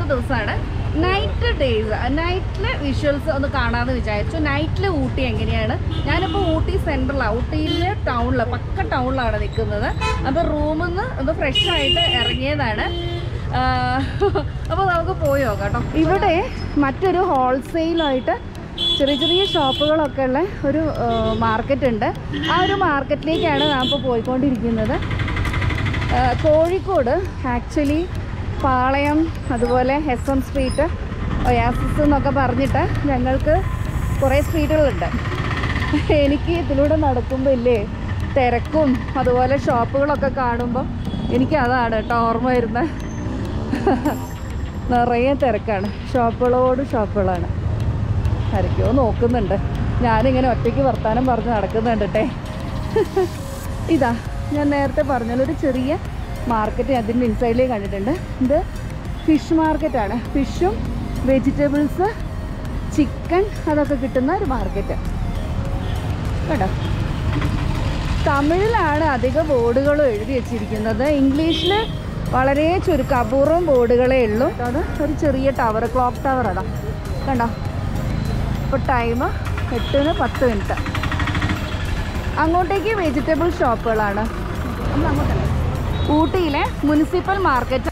രണ്ടാമത്തെ ദിവസമാണ് night days നൈറ്റിലെ visuals ഒന്ന് കാണാമെന്ന് വിചാരിച്ചു നൈറ്റിൽ ഊട്ടി എങ്ങനെയാണ് ഞാനിപ്പോൾ ഊട്ടി സെൻട്രലാണ് ഊട്ടിയിലെ ടൗണിലാണ് പക്ക ടൗണിലാണ് നിൽക്കുന്നത് അപ്പോൾ റൂമിൽ നിന്ന് ഒന്ന് ഫ്രഷ് ആയിട്ട് ഇറങ്ങിയതാണ് അപ്പോൾ നമുക്ക് പോയി നോക്കാം കേട്ടോ ഇവിടെ മറ്റൊരു ഹോൾസെയിലായിട്ട് ചെറിയ ചെറിയ ഷോപ്പുകളൊക്കെ ഉള്ള ഒരു മാർക്കറ്റ് ഉണ്ട് ആ ഒരു മാർക്കറ്റിലേക്കാണ് ഞാൻ ഇപ്പോൾ പോയിക്കൊണ്ടിരിക്കുന്നത് ആ, കോഴിക്കോട് ആക്ച്വലി പാളയം അതുപോലെ എസ് എം സ്ട്രീറ്റ് ഒയാസിസ് എന്നൊക്കെ പറഞ്ഞിട്ട് ഞങ്ങൾക്ക് കുറേ സ്ട്രീറ്റുകളുണ്ട് എനിക്ക് ഇതിലൂടെ നടക്കുമ്പോൾ ഇല്ലേ തിരക്കും അതുപോലെ ഷോപ്പുകളൊക്കെ കാണുമ്പോൾ എനിക്ക് അതാണ് കേട്ടോ ഓർമ്മ വരുന്നത് നിറയെ തിരക്കാണ് ഷോപ്പുകളോട് ഷോപ്പുകളാണ് ആരൊക്കെയോ നോക്കുന്നുണ്ട് ഞാനിങ്ങനെ ഒറ്റയ്ക്ക് വർത്താനം പറഞ്ഞ് നടക്കുന്നുണ്ട് കേട്ടേ ഇതാ ഞാൻ നേരത്തെ പറഞ്ഞ ഒരു ചെറിയ മാർക്കറ്റ് അതിൻ്റെ ഇൻസൈഡിലേക്ക് കണ്ടിട്ടുണ്ട് ഇത് ഫിഷ് മാർക്കറ്റാണ് ഫിഷും വെജിറ്റബിൾസ് ചിക്കൻ അതൊക്കെ കിട്ടുന്ന ഒരു മാർക്കറ്റ് കേട്ടോ തമിഴിലാണ് അധിക ബോർഡുകളും എഴുതി വെച്ചിരിക്കുന്നത് ഇംഗ്ലീഷിൽ വളരെ ചുരുക്കം അപൂർവം ബോർഡുകളേ ഉള്ളൂ അത് ഒരു ചെറിയ ടവർ ക്ലോക്ക് ടവർ അതാ കണ്ടോ ഇപ്പോൾ ടൈം എട്ടിന് പത്ത് മിനിറ്റ് അങ്ങോട്ടേക്ക് വെജിറ്റബിൾ ഷോപ്പുകളാണ് ഒന്ന് അങ്ങോട്ടല്ലേ ഊട്ടിയിലെ മുനിസിപ്പൽ മാർക്കറ്റ്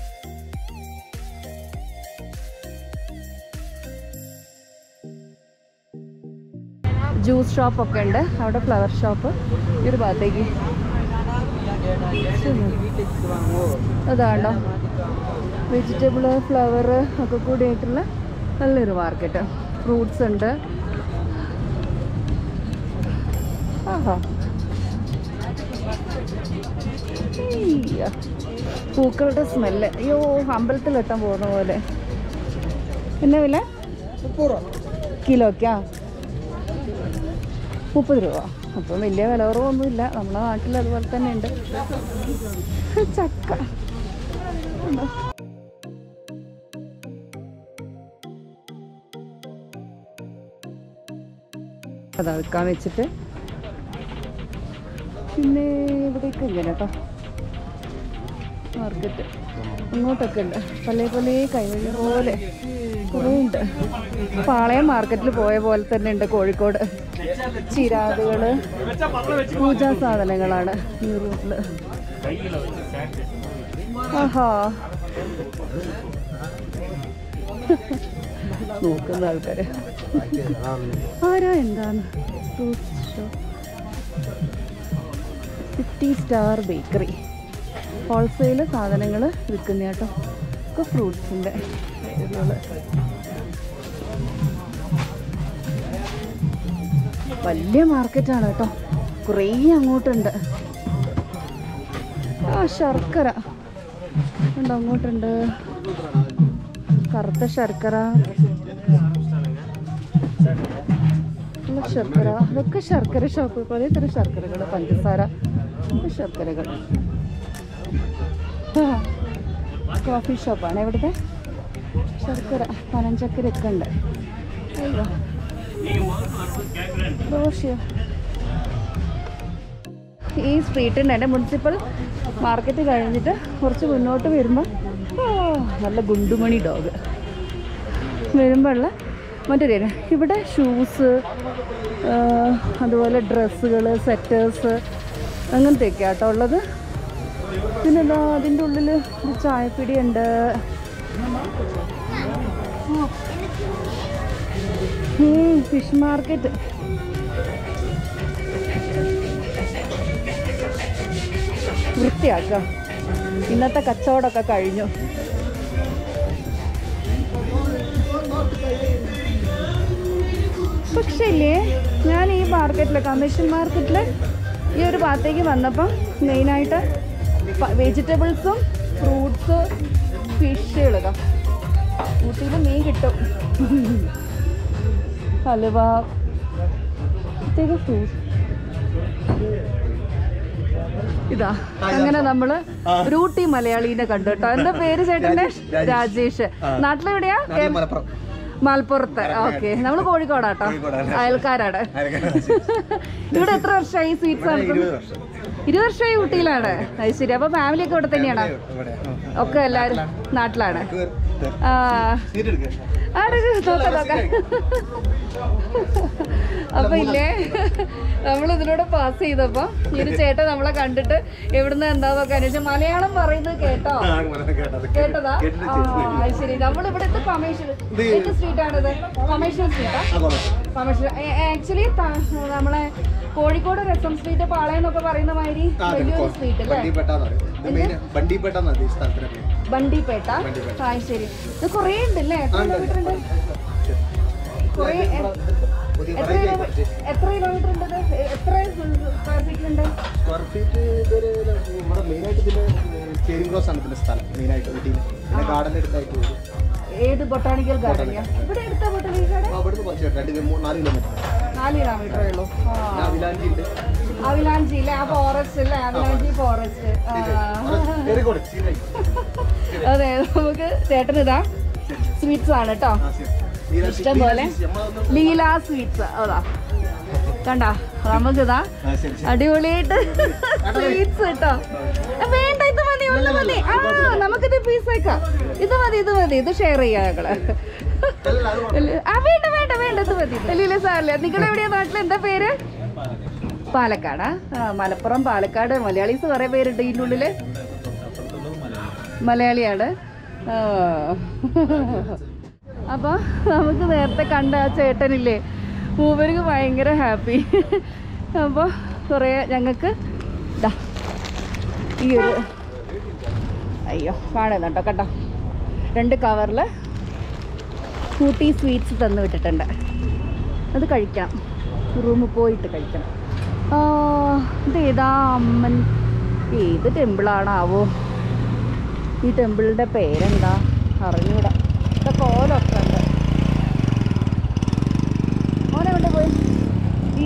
ജ്യൂസ് ഷോപ്പൊക്കെ ഉണ്ട് അവിടെ ഫ്ലവർ ഷോപ്പ് ഈ ഒരു ഭാഗത്തേക്ക് അതാണ്ടോ വെജിറ്റബിൾ ഫ്ലവർ ഒക്കെ കൂടിയായിട്ടുള്ള നല്ലൊരു മാർക്കറ്റ് ഫ്രൂട്ട്സ് ഉണ്ട് ആഹാ ഈയ്യ. പൂക്കളുടെ സ്മെല്ല് അയ്യോ അമ്പലത്തിലെത്താൻ പോകുന്ന പോലെ പിന്നെ വില കിലോക്കാ മുപ്പത് രൂപ അപ്പം വലിയ വില കുറവൊന്നുമില്ല നമ്മുടെ നാട്ടിൽ അതുപോലെ തന്നെ ഉണ്ട് ചക്ക ഉണ്ടോ? അതാ വിൽക്കാൻ വെച്ചിട്ട് പിന്നെ ഇവിടെയൊക്കെ ഇങ്ങനെ കേട്ടോ മാർക്കറ്റ് ഇങ്ങോട്ടൊക്കെ ഉണ്ട് പല പല കൈവഴി പോലെ കുറേ ഉണ്ട് പാളയം മാർക്കറ്റിൽ പോയ പോലെ തന്നെ ഉണ്ട് കോഴിക്കോട് ചിരാതുകള് പൂജാ സാധനങ്ങളാണ് ഈ റൂട്ടില് ആഹാ നോക്കുന്ന ആൾക്കാര് ആരാ എന്താണ് fruits show fifty star bakery wholesale സാധനങ്ങൾ വിൽക്കുന്ന കേട്ടോ ഒക്കെ ഫ്രൂട്ട്സിൻ്റെ വലിയ മാർക്കറ്റാണ് കേട്ടോ കുറേ അങ്ങോട്ടുണ്ട് ആ ശർക്കര ഉണ്ടോ അങ്ങോട്ടുണ്ട് കറുത്ത ശർക്കര ഉള്ള ശർക്കര അതൊക്കെ ശർക്കര ഷോപ്പ് പല തരം ശർക്കരകൾ പഞ്ചസാര ഒക്കെ ശർക്കരകൾ ആ, കോഫി ഷോപ്പാണ് ഇവിടുത്തെ ശർക്കര പനഞ്ചക്കര ഒക്കെ ഉണ്ട് അയ്യോ ദോശയോ ഈ സ്ട്രീറ്റിൻ്റെ എൻ്റെ മുനിസിപ്പൽ മാർക്കറ്റ് കഴിഞ്ഞിട്ട് കുറച്ച് മുന്നോട്ട് വരുമ്പോൾ ഓ നല്ല ഗുണ്ടുമണി ഡോഗ് വരുമ്പോഴുള്ള മറ്റൊരു ഏരിയ. ഇവിടെ ഷൂസ് അതുപോലെ ഡ്രസ്സുകൾ സെറ്റേഴ്സ് അങ്ങനത്തെയൊക്കെ കേട്ടോ ഉള്ളത് പിന്നെന്താ അതിൻ്റെ ഉള്ളിൽ ഒരു ചായപ്പിടി ഉണ്ട് ഫിഷ് മാർക്കറ്റ് വൃത്തിയാക്കാം ഇന്നത്തെ കച്ചവടമൊക്കെ കഴിഞ്ഞു പക്ഷേ ഇല്ലേ ഞാൻ ഈ മാർക്കറ്റിൽ കമ്മീഷൻ മാർക്കറ്റിൽ ഈ ഒരു ഭാഗത്തേക്ക് വന്നപ്പം മെയിനായിട്ട് വെജിറ്റബിൾസും ഫ്രൂട്ട്സ് ഫിഷുകൾ ഊട്ടിയിൽ മീൻ കിട്ടും ഹലുവ പ്രത്യേക ഫ്രൂട്ട്സ് ഇതാ അങ്ങനെ നമ്മള് ഒരു ഊട്ടി മലയാളീനെ കണ്ടു കേട്ടോ എന്താ പേര് ചേട്ടന്റെ രാജേഷ് നാട്ടിലെവിടെയാ മലപ്പുറം മലപ്പുറത്ത് ഓക്കെ നമ്മള് കോഴിക്കോടാട്ടോ കോഴിക്കോടാണ്. അയൽക്കാരാണ് ഇവിടെ എത്ര വർഷമായി സ്വീറ്റ്സ് ഇവിടെ നടത്തുന്നു ഇരുപത് വർഷം ഇരുപത് വർഷമായി ഊട്ടിയിലാണ് അത് ശരി അപ്പൊ ഫാമിലി ഒക്കെ ഇവിടെ തന്നെയാണോ ഇവിടെ ഒക്കെ എല്ലാരും നാട്ടിലാണ് ആ സീറ്റ് എടുക്കുക ആടെ നോക്കാം നോക്കാം അപ്പൊ ഇല്ലേ നമ്മൾ ഇതിലൂടെ പാസ് ചെയ്തപ്പോ ഈ ഒരു ചേട്ടൻ നമ്മളെ കണ്ടിട്ട് എവിടുന്ന് എന്താന്നൊക്കെ അന്വേഷിച്ചു മലയാളം പറയുന്നത് കേട്ടോ കേട്ടതാ ആ അത് ശരി നമ്മളിവിടെ ഇത് കൊമേഴ്ഷ്യൽ ഏത് സ്ട്രീറ്റ് ആണിത് കൊമേഴ്ഷ്യൽ സ്ട്രീറ്റാ കൊമേഴ്ഷ്യൽ ആക്ച്വലി നമ്മളെ കോഴിക്കോട് രസം സ്ട്രീറ്റ് പാളയം എന്നൊക്കെ പറയുന്ന മാതിരി വലിയൊരു സ്ട്രീറ്റ് അല്ലേ ബണ്ടിപ്പേട്ട നദി സ്ഥലത്തിന് പേര് ബണ്ടിപ്പേട്ട ആ ശരി ഇത് കുറേ ഉണ്ടല്ലേ എത്ര കിലോമീറ്റർ ഉണ്ട് കുറേ എ- പുതിയ എത്ര കിലോ- എത്ര കിലോമീറ്റർ ഉണ്ട് ഇത്? എ- എത്ര സ്ക്വയർ ഫീറ്റ് ഉണ്ട് സ്ക്വയർ ഫീറ്റ് ഇതൊരു നമ്മുടെ മെയിനായിട്ട് ഇതിന്റെ ചേരിംഗ് ക്രോസ് ആണ് ഇതിന്റെ സ്ഥലം മെയിനായിട്ട് ഊട്ടിയിൽ പിന്നെ ഗാർഡൻ അടുത്തായിട്ട് വരും ഏത് ബൊട്ടാണിക്കൽ ഗാർഡനിയാ ഇവിടെ എടുത്ത ബൊട്ടാണിക്കൽ ഗാർഡൻ അവിടുന്ന് കുറച്ച് രണ്ട് കിലോ- മൂന്ന് നാല് കിലോമീറ്റർ നാല് കിലോമീറ്ററേ ഉള്ളൂ ആ പിന്നെ അവിലാഞ്ചി ഉണ്ട് അവിലാഞ്ചി അല്ലേ ആ ഫോറസ്റ്റ് അല്ലേ അവിലാഞ്ചി ഫോറസ്റ്റ് കേറിക്കോട് സീനായി അതെ നമുക്ക് ചേട്ടൻ ഇതാ സ്വീറ്റ്സ് ആണ് കേട്ടോ ആ ശരി നീരാശി- ഇഷ്ടം പോലെ നീരാശി നമ്മളൊന്ന് ലീല സ്വീറ്റ്സ് അതാ കണ്ട നമുക്കിതാ ആ ശരി ശരി അടിപൊളിയായിട്ട് സ്വീറ്റ്സ് കേട്ടോ ആ, വേണ്ട ഇത് മതി ഒന്ന് മതി ആ നമുക്കിത് പീസ് വെക്കാം ഇത് മതി ഇത് മതി ഇത് ഷെയർ ചെയ്യാം ഞങ്ങള് അല്ല, അത് ഇല്ല, ആ വേണ്ട വേണ്ട വേണ്ട ഇത് മതി ഇല്ല സാറില്ല നിങ്ങൾ എവിടെയാ നാട്ടിൽ എന്താ പേര് പാലക്കാടാ ആ മലപ്പുറം പാലക്കാട് മലയാളീസ് കുറെ പേരുണ്ട് ഇതിൻ്റെ ഉള്ളില് മലയാളിയാണ് ആ. അപ്പൊ നമുക്ക് നേരത്തെ കണ്ട ആ ചേട്ടനില്ലേ മൂവർക്ക് ഭയങ്കര ഹാപ്പി അപ്പോൾ കുറേ ഞങ്ങൾക്ക് ദാ ഈ ഒരു അയ്യോ കാണുന്നുണ്ടോ കേട്ടോ രണ്ട് കവറിൽ ഊട്ടി സ്വീറ്റ്സ് തന്നു വിട്ടിട്ടുണ്ട് അത് കഴിക്കാം റൂമിൽ പോയിട്ട് കഴിക്കണം ആ, ഇത് ഏതാ അമ്മൻ ഏത് ടെമ്പിളാണാവോ ഈ ടെമ്പിളിൻ്റെ പേരെന്താ അറിഞ്ഞൂടാ ഇവിടെ കോലൊക്കെ ഉണ്ട് മോനെ കൊണ്ട് പോയി ഈ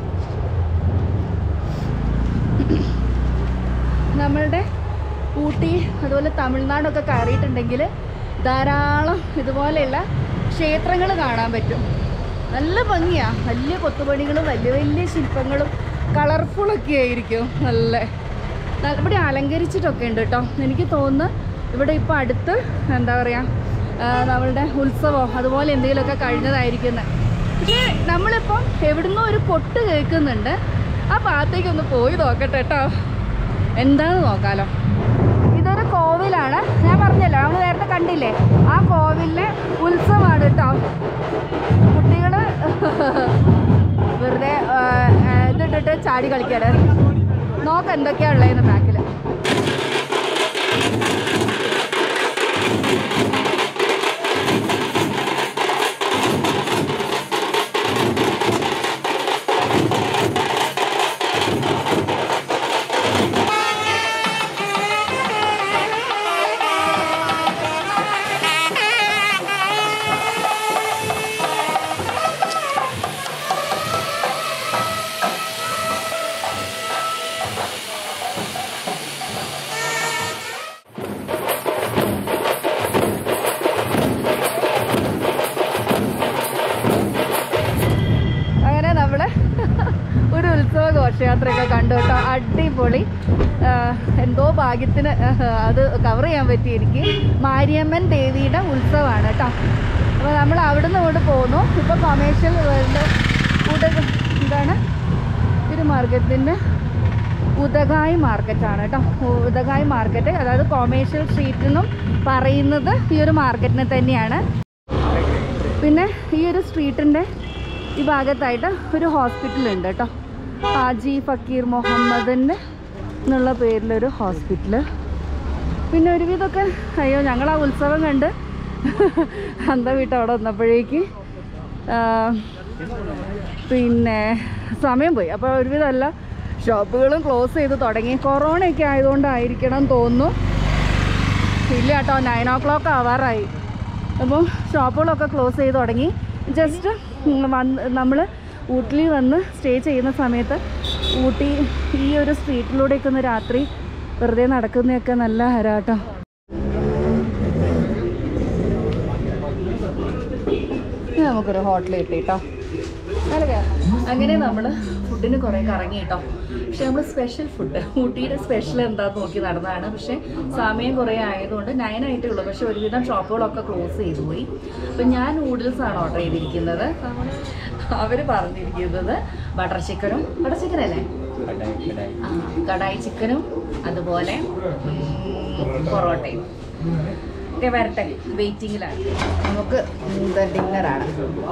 നമ്മളുടെ ഊട്ടി അതുപോലെ തമിഴ്നാടൊക്കെ കയറിയിട്ടുണ്ടെങ്കിൽ ധാരാളം ഇതുപോലെയുള്ള ക്ഷേത്രങ്ങൾ കാണാൻ പറ്റും നല്ല ഭംഗിയാ വലിയ കൊത്തുപണികളും വലിയ വലിയ ശില്പങ്ങളും കളർഫുള്ളൊക്കെ ആയിരിക്കും നല്ല ന- ഇവിടെ അലങ്കരിച്ചിട്ടൊക്കെ ഉണ്ട് കേട്ടോ എനിക്ക് തോന്നുന്നു ഇവിടെ ഇപ്പോൾ അടുത്ത് എന്താ പറയുക നമ്മളുടെ ഉത്സവമോ അതുപോലെ എന്തെങ്കിലുമൊക്കെ കഴിഞ്ഞതായിരിക്കുന്നത് പക്ഷേ നമ്മളിപ്പം എവിടുന്നോ ഒരു കൊട്ട് കേൾക്കുന്നുണ്ട് ആ ഭാഗത്തേക്കൊന്ന് പോയി നോക്കട്ടെ കേട്ടോ എന്താന്ന് നോക്കാലോ ഇതൊരു കോവിലാണ് ഞാൻ പറഞ്ഞല്ലോ നമ്മൾ നേരത്തെ കണ്ടില്ലേ ആ കോവിലിലെ ഉത്സവമാണ് കേട്ടോ കുട്ടികൾ വെറുതെ ആ, ആ, ഇതിട്ടിട്ട് ചാടി കളിക്കാണ് നോക്കാം എന്തൊക്കെയാ ഉള്ളതെന്ന് ബാക്കിൽ അങ്ങനെ നമ്മൾ ഒരു ഉത്സവ ഘോഷയാത്രയൊക്കെ കണ്ടു കേട്ടോ അടിപൊളി ആ, എന്തോ ഭാഗ്യത്തിന് അത് കവർ ചെയ്യാൻ പറ്റി എനിക്ക് മാരിയമ്മൻ ദേവിയുടെ ഉത്സവമാണ് കേട്ടോ അപ്പോൾ നമ്മൾ അവിടെ നിന്ന് ഇങ്ങോട്ട് പോകുന്നു ഇപ്പോൾ കൊമേഴ്ഷ്യൽ വേൾഡ് ഉദ എന്താണ് ഒരു മാർക്കറ്റിൻ്റെ ഉദകായ് മാർക്കറ്റാണ് കേട്ടോ ഉദകായ് മാർക്കറ്റ് അതായത് കൊമേഴ്ഷ്യൽ സ്ട്രീറ്റ് എന്നും പറയുന്നത് ഈ ഒരു മാർക്കറ്റിനെ തന്നെയാണ് പിന്നെ ഈ ഒരു സ്ട്രീറ്റിൻ്റെ ഈ ഭാഗത്തായിട്ട് ഒരു ഹോസ്പിറ്റൽ ഉണ്ട് കേട്ടോ ഹാജി ഫക്കീർ മുഹമ്മദിൻ്റെ എന്നുള്ള പേരിലൊരു ഹോസ്പിറ്റൽ പിന്നെ ഒരുവിധമൊക്കെ അയ്യോ ഞങ്ങൾ ആ ഉത്സവം കണ്ട് അന്ത വീട്ട് അവിടെ വന്നപ്പോഴേക്ക് ആ, പിന്നെ സമയം പോയി അപ്പോൾ ഒരുവിധം എല്ലാ ഷോപ്പുകളും ക്ലോസ് ചെയ്ത് തുടങ്ങി കൊറോണയൊക്കെ ആയതുകൊണ്ടായിരിക്കണം തോന്നുന്നു ഇല്ല കേട്ടോ നയൻ ഓ ക്ലോക്ക് ആവാറായി അപ്പോൾ ഷോപ്പുകളൊക്കെ ക്ലോസ് ചെയ്ത് തുടങ്ങി ജസ്റ്റ് വന്ന് നമ്മൾ ഊട്ടിയിൽ വന്ന് സ്റ്റേ ചെയ്യുന്ന സമയത്ത് ഊട്ടി ഈ ഒരു സ്ട്രീറ്റിലൂടെയൊക്കെ ഒന്ന് രാത്രി വെറുതെ നടക്കുന്നതൊക്കെ നല്ല ഹരാട്ടോ യോ, നമുക്കൊരു ഹോട്ടൽ കിട്ടി കേട്ടോ അങ്ങനെ നമ്മൾ ഫുഡിന് കുറേ കറങ്ങി കേട്ടോ പക്ഷെ നമ്മൾ സ്പെഷ്യൽ ഫുഡ് ഊട്ടിയുടെ സ്പെഷ്യൽ എന്താന്ന് നോക്കി നടന്നതാണ് പക്ഷെ സമയം കുറേ ആയതുകൊണ്ട് നയൻ ആയിട്ടേ ഉള്ളൂ പക്ഷെ ഒരുവിധം ഷോപ്പുകളൊക്കെ ക്ലോസ് ചെയ്തു പോയി അപ്പം ഞാൻ നൂഡിൽസ് ആണ് ഓർഡർ ചെയ്തിരിക്കുന്നത് അവർ പറഞ്ഞിരിക്കുന്നത് ബട്ടർ ചിക്കനും ബട്ടർ ചിക്കൻ അല്ലേ ആ, കടായി ചിക്കനും അതുപോലെ ഉം, പൊറോട്ടയും ഒക്കെ വരട്ടെ വെയിറ്റിങ്ങിലാണ് നമുക്ക് ഡിന്നറാണ്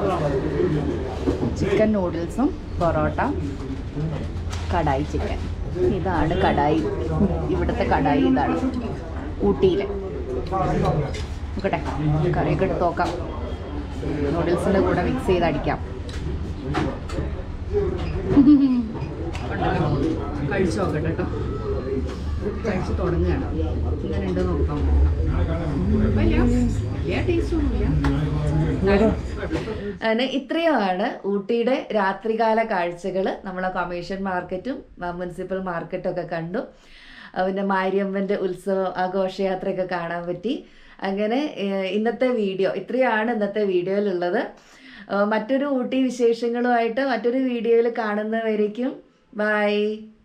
ചിക്കൻ നൂഡിൽസും പൊറോട്ട കടായി ചിക്കൻ ഇതാണ് കടായി ഇവിടുത്തെ കടായി ഇതാണ് ഊട്ടിയിലെ നോക്കട്ടെ കറിയൊക്കെ എടുത്ത് നോക്കാം നൂഡിൽസിൻ്റെ കൂടെ മിക്സ് ചെയ്ത് അടിക്കാം കഴിച്ചു നോക്കട്ടെ കേട്ടോ കഴിച്ച് തുടങ്ങുകയാണ് ഇങ്ങനെ ഉണ്ട് നോക്കാം വലിയ വലിയ ടേസ്റ്റ് ഒന്നുമില്ല അങ്ങനെ ഇത്രയുമാണ് ഊട്ടിയുടെ രാത്രികാല കാഴ്ചകൾ നമ്മളെ കമ്മീഷൻ മാർക്കറ്റും മുനിസിപ്പൽ മാർക്കറ്റും ഒക്കെ കണ്ടു ആ, പിന്നെ മാരിയമ്മൻ്റെ ഉത്സവ ആഘോഷയാത്രയൊക്കെ കാണാൻ പറ്റി അങ്ങനെ ഏഹ്, ഇന്നത്തെ വീഡിയോ ഇത്രയാണ് ഇന്നത്തെ വീഡിയോയിലുള്ളത് ആ, മറ്റൊരു ഊട്ടി വിശേഷങ്ങളുമായിട്ട് മറ്റൊരു വീഡിയോയിൽ കാണുന്നവരേക്കും ബൈ